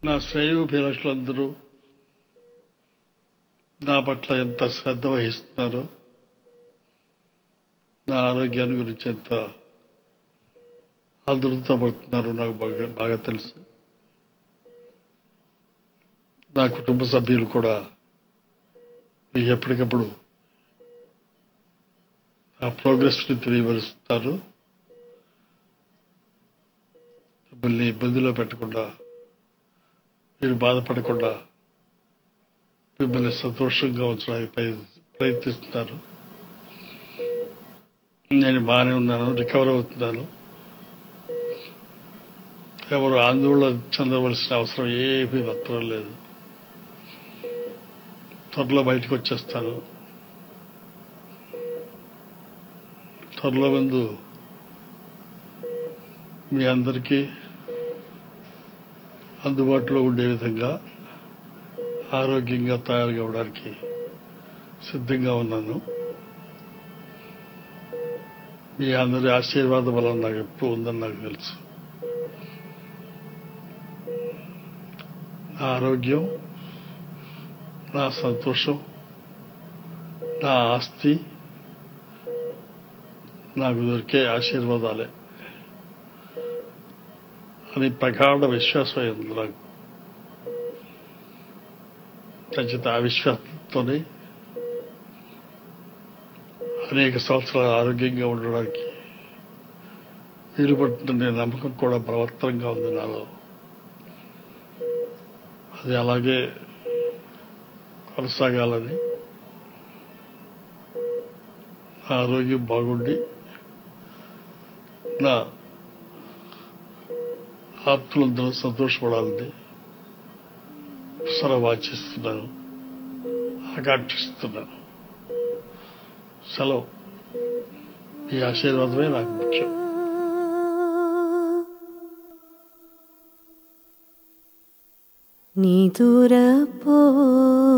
నా శ్రేయోభిలాషులందరూ నా పట్ల ఎంత శ్రద్ధ వహిస్తున్నారో నా ఆరోగ్యాన్ని గురించి ఎంత ఆదురత పడుతున్నారో నాకు బాగా బాగా తెలుసు నా కుటుంబ సభ్యులు కూడా మీకు ఎప్పటికప్పుడు ఆ ప్రోగ్రెస్ని తెలియపరుస్తారు మిమ్మల్ని ఇబ్బందిలో పెట్టకుండా మీరు బాధపడకుండా మిమ్మల్ని సంతోషంగా ఉంచడానికి ప్రయ- ప్రయత్నిస్తున్నారు నేను బాగానే ఉన్నాను రికవర్ అవుతున్నాను ఎవరు ఆందోళన చెందవలసిన అవసరం ఏమీ మాత్రం లేదు త్వరలో బయటకు వచ్చేస్తాను త్వరలో ముందు మీ అందరికీ అందుబాటులో ఉండే విధంగా ఆరోగ్యంగా తయారు కావడానికి సిద్ధంగా ఉన్నాను మీ అందరి ఆశీర్వాద బలం నాకు ఎప్పుడు ఉందని నాకు తెలుసు నా ఆరోగ్యం నా సంతోషం నా ఆస్తి నాకు దొరికే ఆశీర్వాదాలే అని ప్రగాఢ విశ్వాసం అయింది నాకు ఖచ్చిత ఆ విశ్వాసంతోనే అనేక సంవత్సరాలు ఆరోగ్యంగా ఉండడానికి వీలు పడుతున్న నమ్మకం కూడా బలవత్తరంగా ఉంది నాలో అది అలాగే కొనసాగాలని నా ఆరోగ్యం బాగుండి నా ఆప్తులందరూ సంతోషపడాలని సరవాచిస్తున్నాను ఆకాంక్షిస్తున్నాను సెలవు ఈ ఆశీర్వాదమే నాకు ముఖ్యం నిదురపో